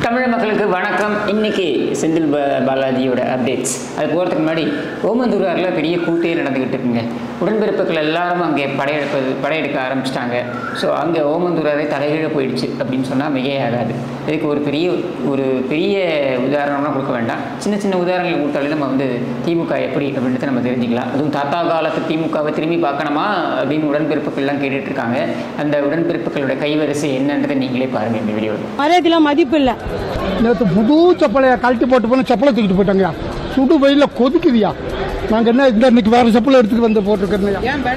தமிழ் மக்களுக்கு வணக்கம் இன்னைக்கு செந்தில் பா- பாலாஜியோட அப்டேட்ஸ் அது போகிறதுக்கு முன்னாடி ஓமந்தூராரில் பெரிய கூட்டே நடந்துக்கிட்டு இருக்குங்க உடன்பிறப்புகள் எல்லாரும் அங்கே படையெடுப்பது படையெடுக்க ஆரம்பிச்சிட்டாங்க ஸோ அங்கே ஓமந்தூராரே தலைகீழ போயிடுச்சு அப்படின்னு சொன்னால் மிகையாகாது இதுக்கு ஒரு பெரிய ஒரு பெரிய உதாரணம்லாம் கொடுக்க வேண்டாம் சின்ன சின்ன உதாரணங்கள் கொடுத்தாலே நம்ம வந்து திமுக எப்படி அப்படின்றத நம்ம தெரிஞ்சுக்கலாம் அதுவும் தாத்தா காலத்து திமுகவை திரும்பி பார்க்கணுமா அப்படின்னு உடன்பிறப்புகள்லாம் கேட்டுட்டு இருக்காங்க அந்த உடன்பிறப்புகளோட கைவரிசை என்னன்றதை நீங்களே பாருங்கள் இந்த வீடியோவில் மரியாதைக்கெல்லாம் மதிப்பு இல்லை நேற்று புது செப்பலைய கழட்டி போட்டு போன செப்பலை தூக்கிட்டு போயிட்டாங்கய்யா சுடு வெயில கொதிக்குதுயா நாங்க என்ன இந்த இன்னைக்கு வேற செப்பலை எடுத்துட்டு வந்து போட்டிருக்கேன்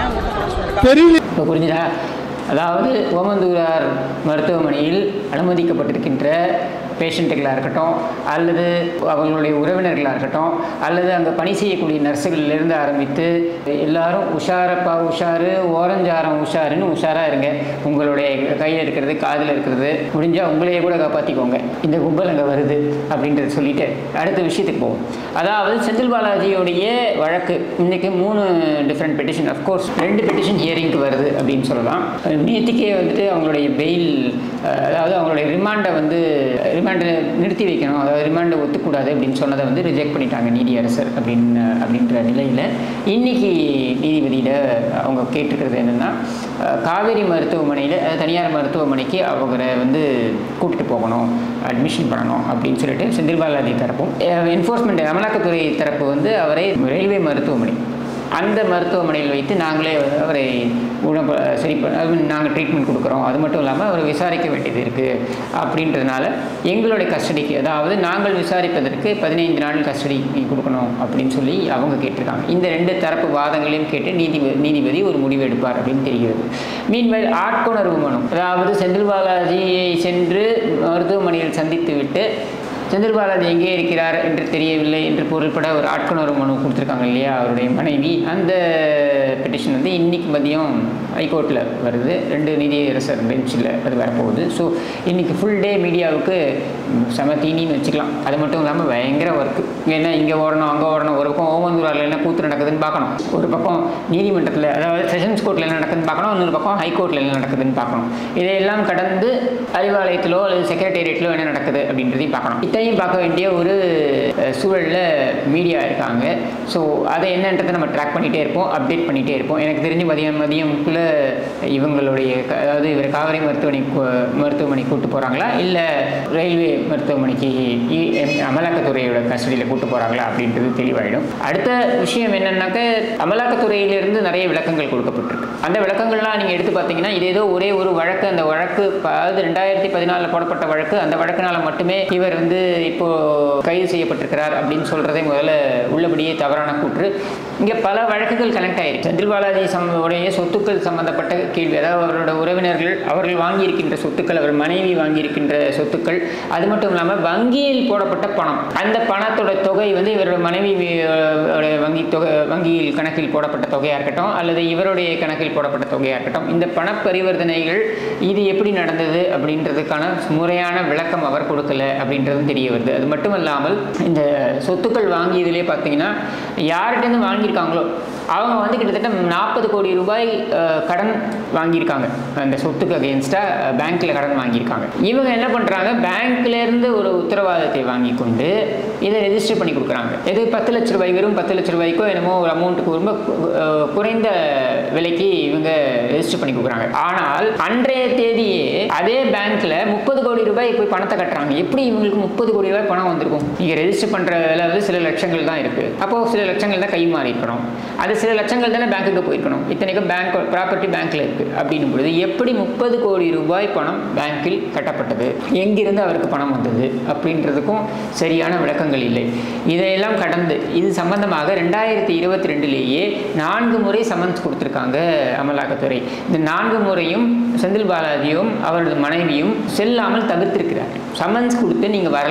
தெரியல இப்போ புரிஞ்சுதா அதாவது ஓமந்தூரார் மருத்துவமனையில் அனுமதிக்கப்பட்டிருக்கின்ற பேஷண்ட்டுகளாக இருக்கட்டும் அல்லது அவங்களுடைய உறவினர்களாக இருக்கட்டும் அல்லது அங்கே பணி செய்யக்கூடிய நர்ஸுகளிலிருந்து ஆரம்பித்து எல்லாரும் உஷாரப்பா உஷாரு ஓரஞ்சாரம் உஷாருன்னு உஷாராக இருங்க உங்களுடைய கையில் இருக்கிறது காதில் இருக்கிறது முடிஞ்சால் உங்களையே கூட காப்பாற்றிக்கோங்க இந்த கும்பல் அங்கே வருது அப்படின்றத சொல்லிட்டு அடுத்த விஷயத்துக்கு போவோம் அதாவது செந்தில் பாலாஜியோடைய வழக்கு இன்னைக்கு மூணு டிஃப்ரெண்ட் பெட்டிஷன் அஃப்கோர்ஸ் ரெண்டு பெட்டிஷன் ஹியரிங்க்கு வருது அப்படின்னு சொல்லலாம் நேற்றுக்கே வந்துட்டு அவங்களுடைய பெயில் அதாவது அவங்களுடைய ரிமாண்டை வந்து ரிமாண்டை நிறுத்தி வைக்கணும் அதாவது ரிமாண்டை ஒத்துக்கூடாது அப்படின்னு சொன்னதை வந்து ரிஜெக்ட் பண்ணிட்டாங்க நீதியரசர் அப்படின்னு அப்படின்ற நிலையில் இன்னைக்கு நீதிபதியிட அவங்க கேட்டிருக்கிறது என்னென்னா காவேரி மருத்துவமனையில் அதாவது தனியார் மருத்துவமனைக்கு அவரை வந்து கூட்டிட்டு போகணும் அட்மிஷன் பண்ணணும் அப்படின்னு சொல்லிட்டு செந்தில் பாலாஜி தரப்பும் என்ஃபோர்ஸ்மெண்ட் அமலாக்கத்துறை தரப்பு வந்து அவரை ரயில்வே மருத்துவமனை அந்த மருத்துவமனையில் வைத்து நாங்களே வந்து அவரை உணவு சரி பண்ண அது நாங்கள் ட்ரீட்மெண்ட் கொடுக்குறோம் அது மட்டும் இல்லாமல் அவரை விசாரிக்க வேண்டியது இருக்குது அப்படின்றதுனால எங்களுடைய கஸ்டடிக்கு அதாவது நாங்கள் விசாரிப்பதற்கு பதினைந்து நாள் கஸ்டடி கொடுக்கணும் அப்படின்னு சொல்லி அவங்க கேட்டிருக்காங்க இந்த ரெண்டு தரப்பு வாதங்களையும் கேட்டு நீதிபதி நீதிபதி ஒரு முடிவு எடுப்பார் அப்படின்னு தெரிகிறது மீன்வெல் ஆட்கொணர்வு மனு அதாவது செந்தில் பாலாஜியை சென்று மருத்துவமனையில் சந்தித்து விட்டு செந்தில் பாலாஜி எங்கே இருக்கிறார் என்று தெரியவில்லை என்று பொருள்பட ஒரு ஆட்கொணர்வு மனு கொடுத்துருக்காங்க இல்லையா அவருடைய மனைவி அந்த பெட்டிஷன் வந்து இன்னைக்கு மதியம் ஹைகோர்ட்டில் வருது ரெண்டு நீதியரசர் பெஞ்சில் அது வரப்போகுது ஸோ இன்னைக்கு ஃபுல் டே மீடியாவுக்கு செம தீனின்னு வச்சுக்கலாம் அது மட்டும் இல்லாமல் பயங்கர ஒர்க்கு ஏன்னா இங்கே ஓடணும் அங்கே ஓடணும் ஒரு பக்கம் ஓமந்தூராரில் என்ன கூத்து நடக்குதுன்னு பார்க்கணும் ஒரு பக்கம் நீதிமன்றத்தில் அதாவது செஷன்ஸ் கோர்ட்டில் என்ன நடக்குதுன்னு பார்க்கணும் இன்னொரு பக்கம் ஹைகோர்ட்டில் என்ன நடக்குதுன்னு பார்க்கணும் இதையெல்லாம் கடந்து அறிவாலயத்திலோ அல்லது செக்ரட்டேரியட்டிலோ என்ன நடக்குது அப்படின்றதையும் பார்க்கணும் இத்தனையும் பார்க்க வேண்டிய ஒரு அஹ், சூழல்ல மீடியா இருக்காங்க ஸோ அதை என்னன்றதை நம்ம ட்ராக் பண்ணிகிட்டே இருப்போம் அப்டேட் பண்ணிகிட்டே இருப்போம் எனக்கு தெரிஞ்சு மதியம் மதியம்குள்ளே இவங்களுடைய க- அதாவது இவர் காவிரி மருத்துவமனை கு- மருத்துவமனை கூட்டு போகிறாங்களா இல்லை ரயில்வே மருத்துவமனைக்கு இ- எம்- அமலாக்கத்துறையோட கஸ்டடியில் கூட்டு போகிறாங்களா அப்படின்றது தெளிவாயிடும் அடுத்த விஷயம் என்னன்னாக்க அமலாக்கத்துறையிலிருந்து நிறைய விளக்கங்கள் கொடுக்கப்பட்டிருக்கு அந்த விளக்கங்கள்லாம் நீங்கள் எடுத்து பார்த்தீங்கன்னா இது ஏதோ ஒரே ஒரு வழக்கு அந்த வழக்கு ப- அதாவது ரெண்டாயிரத்தி பதினாலில் போடப்பட்ட வழக்கு அந்த வழக்கினால மட்டுமே இவர் வந்து இப்போ கைது செய்யப்பட்டிருக்கிறார் அப்படின்னு சொல்றதே முதல்ல உள்ளபடியே தவறான கூற்று இங்கே பல வழக்குகள் கனெக்ட் ஆயிருக்கு செந்தில் பாலாஜி சம் உடைய சொத்துக்கள் சம்பந்தப்பட்ட கேள்வி அதாவது அவரோட உறவினர்கள் அவர்கள் வாங்கியிருக்கின்ற சொத்துக்கள் அவர் மனைவி வாங்கியிருக்கின்ற சொத்துக்கள் அது மட்டும் இல்லாமல் வங்கியில் போடப்பட்ட பணம் அந்த பணத்தோட தொகை வந்து இவரோட மனைவி அஹ், உடைய வங்கி தொகை வங்கியில் கணக்கில் போடப்பட்ட தொகையாக இருக்கட்டும் அல்லது இவருடைய கணக்கில் போடப்பட்ட தொகையாக இருக்கட்டும் இந்த பண பரிவர்த்தனைகள் இது எப்படி நடந்தது அப்படின்றதுக்கான முறையான விளக்கம் அவர் கொடுக்கல அப்படின்றதும் தெரிய வருது அது மட்டும் இல்லாமல் இந்த சொத்துக்கள் வாங்கியதிலே பார்த்தீங்கன்னா யார்கிட்டேருந்து வாங்கியிருக்காங்களோ அவங்க வந்து கிட்டத்தட்ட நாற்பது கோடி ரூபாய் அஹ், கடன் வாங்கியிருக்காங்க அந்த சொத்துக்கு அகேன்ஸ்டாக பேங்க்கில் கடன் வாங்கியிருக்காங்க இவங்க என்ன பண்ணுறாங்க பேங்க்லேருந்து ஒரு உத்தரவாதத்தை வாங்கி கொண்டு இதை ரெஜிஸ்டர் பண்ணி கொடுக்குறாங்க இது பத்து லட்ச ரூபாய் வெறும் பத்து லட்ச ரூபாய்க்கோ என்னமோ ஒரு அமௌண்ட்டுக்கு ரொம்ப அஹ், குறைந்த விலைக்கு இவங்க ரெஜிஸ்டர் பண்ணி கொடுக்குறாங்க ஆனால் அன்றைய தேதியே அதே பேங்க்ல முப்பது கோடி ரூபாய் போய் பணத்தை கட்டுறாங்க எப்படி இவங்களுக்கு முப்பது கோடி ரூபாய் பணம் வந்திருக்கும் நீங்க ரெஜிஸ்டர் பண்ற வேலை வந்து சில லட்சங்கள் தான் இருக்கு அப்போ சில லட்சங்கள் தான் கை மாறி இருக்கணும் அது சில லட்சங்கள் தானே பேங்க்குக்கு போயிருக்கணும் இத்தனைக்கும் பேங்க் ப்ராப்பர்ட்டி பேங்க்ல இருக்கு அப்படின்னும் பொழுது எப்படி முப்பது கோடி ரூபாய் பணம் பேங்கில் கட்டப்பட்டது எங்கிருந்து அவருக்கு பணம் வந்தது அப்படின்றதுக்கும் சரியான விளக்கங்கள் இல்லை இதையெல்லாம் கடந்து இது சம்பந்தமாக ரெண்டாயிரத்தி இருபத்தி ரெண்டுலேயே நான்கு முறை சமன்ஸ் கொடுத்துருக்காங்க அமலாக்கத்துறை இந்த நான்கு முறையும் செந்தில் பாலாஜியும் அவரது மனைவியும் செல்லாமல் தவிர்த்திருக்கிறார் சமன்ஸ் கொடுத்து நீங்கள் வரல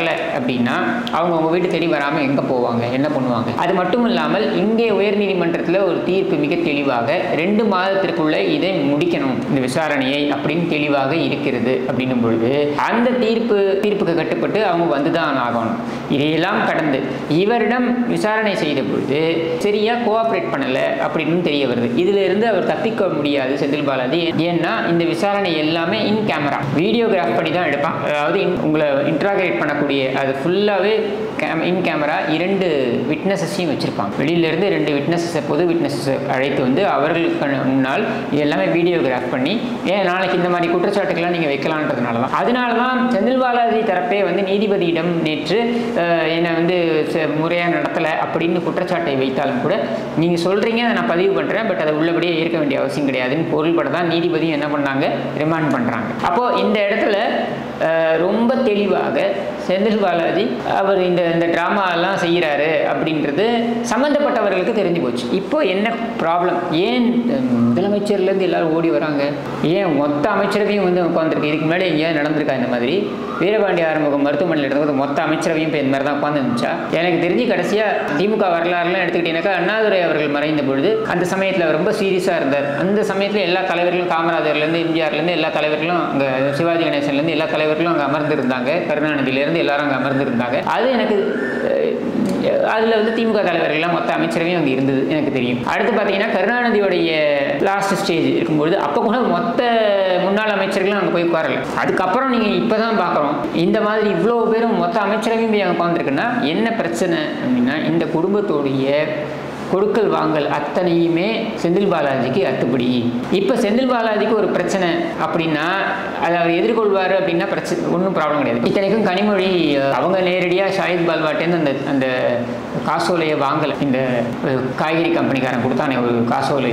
வரல அப்படின்னா அவங்க உங்கள் வீட்டு தேடி வராமல் எங்கே போவாங்க என்ன பண்ணுவாங்க அது மட்டும் இல்லாமல் இங்கே உயர்நீதிமன்றத்தில் ஒரு தீர்ப்பு மிக தெளிவாக ரெண்டு மாதத்திற்குள்ள இதை முடிக்கணும் இந்த விசாரணையை அப்படின்னு தெளிவாக இருக்கிறது அப்படின்னும் பொழுது அந்த தீர்ப்பு தீர்ப்புக்கு கட்டுப்பட்டு அவங்க வந்து தான் ஆகணும் இதையெல்லாம் கடந்து இவரிடம் விசாரணை செய்த பொழுது சரியா கோஆப்ரேட் பண்ணலை அப்படின்னு தெரிய வருது இதுல இருந்து அவர் தப்பிக்க முடியாது செந்தில் பாலாஜி ஏன்னா இந்த விசாரணை எல்லாமே இன் கேமரா வீடியோகிராஃப் பண்ணி தான் எடுப்பான் அதாவது in- உங்களை இன்ட்ராகரேட் பண்ணக்கூடிய அது ஃபுல்லாகவே கேம் இன் கேமரா இரண்டு விட்னஸஸையும் வச்சுருப்பாங்க வெளியிலேருந்து ரெண்டு விட்னஸஸை பொது விட்னஸஸை அழைத்து வந்து அவர்களுக்கு முன்னால் இது எல்லாமே வீடியோகிராஃப் பண்ணி ஏன் நாளைக்கு இந்த மாதிரி குற்றச்சாட்டுக்கெல்லாம் நீங்கள் வைக்கலான்றதுனால தான் அதனால தான் செந்தில் பாலாஜி தரப்பே வந்து நீதிபதியிடம் நேற்று அஹ், என்னை வந்து முறையாக நடத்தலை அப்படின்னு குற்றச்சாட்டை வைத்தாலும் கூட நீங்கள் சொல்கிறீங்க அதை நான் பதிவு பண்ணுறேன் பட் அதை உள்ளபடியே ஏற்க வேண்டிய அவசியம் கிடையாதுன்னு பொருள்பட தான் நீதிபதி என்ன பண்ணாங்க ரிமாண்ட் பண்ணுறாங்க அப்போது இந்த இடத்துல அஹ், ரொம்ப தெளிவாக செந்தில் பாலாஜி அவர் இந்த இந்த ட்ராமா எல்லாம் செய்கிறாரு அப்படின்றது சம்மந்தப்பட்டவர்களுக்கு தெரிஞ்சு போச்சு இப்போ என்ன ப்ராப்ளம் ஏன் அஹ், முதலமைச்சர்லேருந்து எல்லாரும் ஓடி வராங்க ஏன் மொத்த அமைச்சரவையும் வந்து உட்காந்துருக்கு இதுக்கு முன்னாடி எங்கேயாவது நடந்திருக்கா இந்த மாதிரி வீரபாண்டி ஆறுமுகம் மருத்துவமனையில் இருந்தபோது மொத்த அமைச்சரவையும் இப்போ இந்த மாதிரி தான் உட்காந்து இருந்துச்சா எனக்கு தெரிஞ்சு கடைசியாக திமுக வரலாறுலாம் எடுத்துக்கிட்டீங்கன்னாக்கா அண்ணாதுரை அவர்கள் மறைந்த பொழுது அந்த சமயத்தில் அவர் ரொம்ப சீரியஸாக இருந்தார் அந்த சமயத்தில் எல்லா தலைவர்களும் காமராஜர்லேருந்து எம்ஜிஆர்லேருந்து எல்லா தலைவர்களும் அங்கே சிவாஜி கணேசன்லேருந்து எல்லா தலைவர்களும் அங்கே அமர்ந்திருந்தாங்க கருணாநிதியிலேருந்து எல்லாரும் அங்கே அமர்ந்திருந்தாங்க அது எனக்கு அதில் வந்து திமுக தலைவர்கள்லாம் மொத்த அமைச்சரவையும் அங்கே இருந்தது எனக்கு தெரியும் அடுத்து பார்த்தீங்கன்னா கருணாநிதியோடைய லாஸ்ட் ஸ்டேஜ் இருக்கும்பொழுது அப்போ கூட மொத்த முன்னாள் அமைச்சர்களும் அங்கே போய் உட்காரல அதுக்கப்புறம் நீங்கள் இப்போ தான் பார்க்குறோம் இந்த மாதிரி இவ்வளோ பேரும் மொத்த அமைச்சரவையும் போய் அங்கே உட்காந்துருக்குன்னா என்ன பிரச்சனை அப்படின்னா இந்த குடும்பத்தோடைய கொடுக்கல் வாங்கல் அத்தனையுமே செந்தில் பாலாஜிக்கு அத்துப்படி இப்போ செந்தில் பாலாஜிக்கு ஒரு பிரச்சனை அப்படின்னா அதை அவர் எதிர்கொள்வார் அப்படின்னா பிரச்சனை ஒன்றும் ப்ராப்ளம் கிடையாது இத்தனைக்கும் கனிமொழி அஹ், அவங்க நேரடியாக ஷாஹித் பால்வாட்டேருந்து அந்த அந்த காசோலையை வாங்கலை இந்த அஹ், காய்கறி கம்பெனிக்காரன் கொடுத்தானே ஒரு காசோலை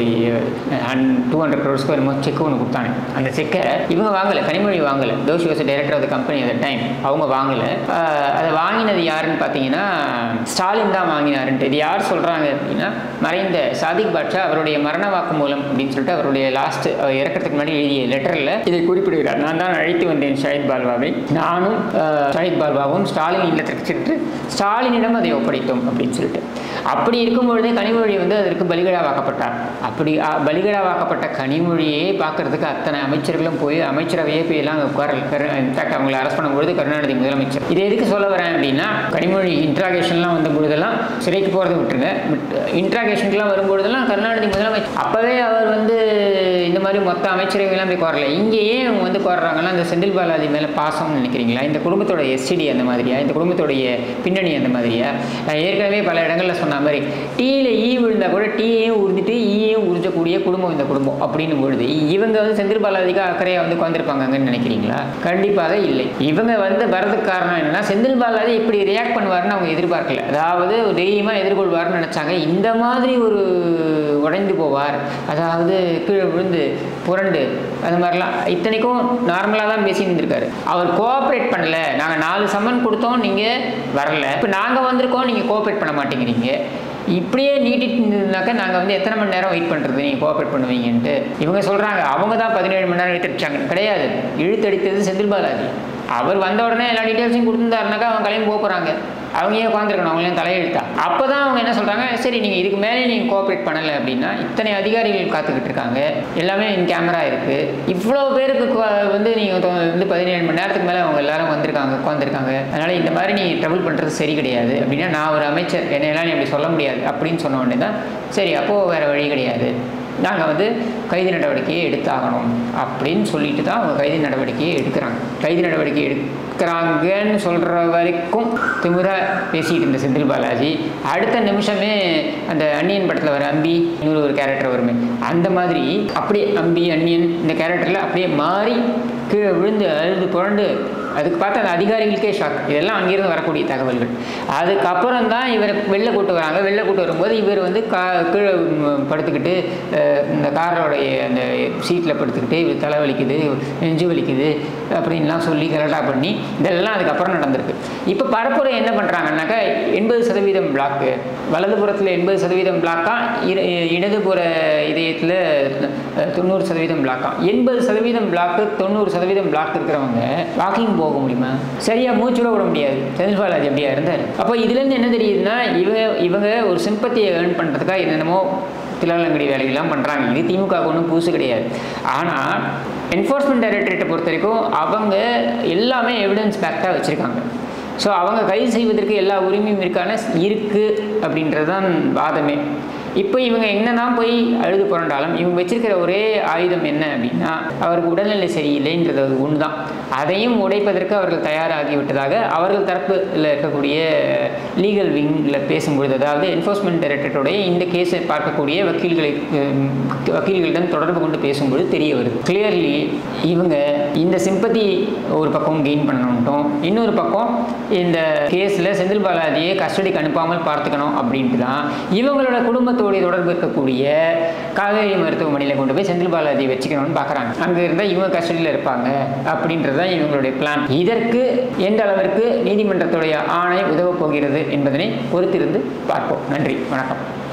டூ ஹண்ட்ரட் க்ரோர்ஸ்க்கு என்னமோ செக் ஒன்று கொடுத்தானே அந்த செக்கை இவங்க வாங்கலை கனிமொழி வாங்கலை Doshi was director of the company அந்த டைம் அவங்க வாங்கலை அஹ், அதை வாங்கினது யாருன்னு பார்த்தீங்கன்னா ஸ்டாலின் தான் வாங்கினாருன்ட்டு இது யார் சொல்கிறாங்க அப்படின்னா மறைந்த சாதிக் பாட்ஷா அவருடைய மரண வாக்கு மூலம் அப்படின்னு சொல்லிட்டு அவருடைய லாஸ்ட் இறக்கிறதுக்கு முன்னாடி எழுதிய லெட்டரில் இதை குறிப்பிடுகிறார் நான் தான் அழைத்து வந்தேன் ஷாஹித் பால்வாவை நானும் அஹ், ஷாஹித் பால்வாவும் ஸ்டாலின் இல்லத்திற்கு சென்று ஸ்டாலினிடம் அதை ஒப்படைத்தோம் அப்படின்னு சொல்லிட்டு அப்படி இருக்கும் பொழுதே கனிமொழி வந்து அதற்கு பலிகடாவாக்கப்பட்டார் அப்படி அ, பலிகடாவாக்கப்பட்ட கனிமொழியை பார்க்கறதுக்கு அத்தனை அமைச்சர்களும் போய் அமைச்சரவையே போய் எல்லாம் உட்காரல இன்ஃபேக்ட் அவங்களை அரெஸ்ட் பண்ணும்பொழுது கருணாநிதி முதலமைச்சர் இதை எதுக்கு சொல்ல வரேன் அப்படின்னா கனிமொழி இன்ட்ராகேஷன்லாம் வந்த பொழுதெல்லாம் சிறைக்கு போகிறத விட்டுருங்க இன்ட்ராகேஷனுக்குலாம் வரும்பொழுதெல்லாம் கருணாநிதி முதலமைச்சர் அப்போவே அவர் வந்து இந்த மாதிரி மொத்த அமைச்சரவையெல்லாம் போய் கோரல இங்கே ஏன் அவங்க வந்து கோர்றாங்கன்னா இந்த செந்தில் பாலாஜி மேலே பாசம்னு நினைக்கிறீங்களா இந்த குடும்பத்தோட எஸ்டிடி அந்த மாதிரியா இந்த குடும்பத்தோடைய பின்னணி அந்த மாதிரியா நான் ஏற்கனவே பல இடங்களில் சொன்ன மாதிரி டீயில் ஈ விழுந்தா கூட டீயையும் உறிஞ்சிட்டு ஈயையும் உறிஞ்சக்கூடிய குடும்பம் இந்த குடும்பம் அப்படின்னும் பொழுது இவங்க வந்து செந்தில் பாலாஜிக்கு அக்கறையாக வந்து உட்காந்துருப்பாங்கன்னு நினைக்கிறீங்களா கண்டிப்பாக இல்லை இவங்க வந்து வரதுக்கு காரணம் என்னன்னா செந்தில் பாலாஜி இப்படி ரியாக்ட் பண்ணுவாருன்னு அவங்க எதிர்பார்க்கல அதாவது தைரியமாக எதிர்கொள்வார்னு நினச்சாங்க இந்த மாதிரி ஒரு உடைந்து போவார் அதாவது கீழே விழுந்து புரண்டு அந்த மாதிரிலாம் இத்தனைக்கும் நார்மலாக தான் பேசி இருந்திருக்காரு அவர் கோஆப்ரேட் பண்ணல நாங்கள் நாலு சம்மன் கொடுத்தோம் நீங்கள் வரல இப்போ நாங்கள் வந்திருக்கோம் நீங்கள் கோஆப்ரேட் பண்ண மாட்டேங்கிறீங்க இப்படியே நீட்டிட்டு இருந்ததுனாக்கா நாங்கள் வந்து எத்தனை மணி நேரம் வெயிட் பண்ணுறது நீங்கள் கோஆப்ரேட் பண்ணுவீங்கன்ட்டு இவங்க சொல்கிறாங்க அவங்க தான் பதினேழு மணி நேரம் இழுத்தடிச்சாங்க கிடையாது இழுத்தடித்தது செந்தில் பாலாஜி அவர் வந்த உடனே எல்லா டீட்டெயில்ஸையும் கொடுத்துருந்தாருனாக்கா அவங்க கிளம்பி போக போகிறாங்க அவங்க ஏன் உட்காந்துருக்கணும் அவங்களையும் தலையெழுத்தா அப்போ தான் அவங்க என்ன சொல்கிறாங்க சரி நீங்கள் இதுக்கு மேலே நீங்கள் கோஆப்ரேட் பண்ணலை அப்படின்னா இத்தனை அதிகாரிகள் காத்துக்கிட்டு இருக்காங்க எல்லாமே இன் கேமரா இருக்குது இவ்வளோ பேருக்கு கொ- வந்து நீங்கள் வந்து பதினேழு மணி நேரத்துக்கு மேலே அவங்க எல்லாரும் வந்திருக்காங்க உட்காந்துருக்காங்க அதனால் இந்த மாதிரி நீ ட்ரபிள் பண்ணுறது சரி கிடையாது அப்படின்னா நான் ஒரு அமைச்சர் என்னையெல்லாம் நீ அப்படி சொல்ல முடியாது அப்படின்னு சொன்ன உடனே தான் சரி அப்போது வேறு வழி கிடையாது நாங்கள் வந்து கைது நடவடிக்கையை எடுத்தாகணும் அப்படின்னு சொல்லிட்டு தான் அவங்க கைது நடவடிக்கையை எடுக்கிறாங்க கைது நடவடிக்கை எடுக்கிறாங்கன்னு சொல்கிற வரைக்கும் திமிரா பேசிகிட்டு இருந்த செந்தில் பாலாஜி அடுத்த நிமிஷமே அந்த அன்னியன் படத்தில் வர அம்பி இன்னொரு ஒரு கேரக்டர் வருமே அந்த மாதிரி அப்படியே அம்பி அன்னியன் இந்த கேரக்டரில் அப்படியே மாறி கீழே விழுந்து அழுது புரண்டு அதுக்கு பார்த்து அந்த அதிகாரிகளுக்கே ஷாக் இதெல்லாம் அங்கிருந்து வரக்கூடிய தகவல்கள் அதுக்கப்புறம் தான் இவரை வெளில கூட்டு வராங்க வெளில கூட்டு வரும்போது இவர் வந்து கா கீழே ம், படுத்துக்கிட்டு அஹ், இந்த காரோடைய அந்த சீட்டில் படுத்துக்கிட்டு இவர் தலை வலிக்குது நெஞ்சு வலிக்குது அப்படின்லாம் சொல்லி கரெக்டாக பண்ணி இதெல்லாம் அதுக்கப்புறம் நடந்திருக்கு இப்போ பரப்புரை என்ன பண்ணுறாங்கன்னாக்கா எண்பது சதவீதம் பிளாக்கு வலதுபுறத்தில் எண்பது சதவீதம் பிளாக்கா இடதுபுற இதயத்தில் தொண்ணூறு சதவீதம் பிளாக்கா எண்பது சதவீதம் பிளாக்கு தொண்ணூறு சதவீதம் பிளாக் இருக்கிறவங்க வாக்கிங் போக முடியுமா சரியாக மூச்சு விட விட முடியாது செந்தில் பாலாஜி அப்படியா இருந்தார் அப்போ இதுலேருந்து என்ன தெரியுதுன்னா இவங்க இவங்க ஒரு சிம்பத்தியை ஏர்ன் பண்ணுறதுக்காக என்னென்னமோ தில்லாலங்கடி வேலைகள்லாம் பண்ணுறாங்க இது திமுக ஒன்றும் புதுசு கிடையாது ஆனால் என்ஃபோர்ஸ்மெண்ட் டைரக்டரேட்டை பொறுத்த வரைக்கும் அவங்க எல்லாமே எவிடன்ஸ் பேக்டாக வச்சுருக்காங்க ஸோ அவங்க கைது செய்வதற்கு எல்லா உரிமையும் இருக்கான இருக்குது அப்படின்றது தான் வாதமே இப்போ இவங்க என்னதான் போய் அழுது புரண்டாலும் இவங்க வச்சிருக்கிற ஒரே ஆயுதம் என்ன அப்படின்னா அவருக்கு உடல்நிலை சரியில்லைன்றது அது ஒன்று தான் அதையும் உடைப்பதற்கு அவர்கள் தயாராகி விட்டதாக அவர்கள் தரப்பில் இருக்கக்கூடிய லீகல் விங்கில் பேசும்பொழுது அதாவது என்ஃபோர்ஸ்மெண்ட் டைரக்டரேட்டுடைய இந்த கேஸை பார்க்கக்கூடிய வக்கீல்களை உம், வக்கீல்களிடம் தொடர்பு கொண்டு பேசும்பொழுது தெரிய வருது கிளியர்லி இவங்க இந்த சிம்பத்தி ஒரு பக்கம் கெயின் பண்ணணும்ட்டும் இன்னொரு பக்கம் இந்த கேஸில் செந்தில் பாலாஜியை கஸ்டடிக்கு அனுப்பாமல் பார்த்துக்கணும் அப்படின்ட்டு தான் இவங்களோட குடும்பத்தோடைய தொடர்பு இருக்கக்கூடிய காவேரி மருத்துவமனையில் கொண்டு போய் செந்தில் பாலாஜி வச்சுக்கணும்னு பார்க்குறாங்க அங்கே இருந்தால் இவங்க கஸ்டடியில் இருப்பாங்க அப்படின்றது தான் இவங்களுடைய பிளான் இதற்கு எந்த அளவிற்கு நீதிமன்றத்துடைய ஆணை உதவப் போகிறது என்பதனை பொறுத்திருந்து பார்ப்போம் நன்றி வணக்கம்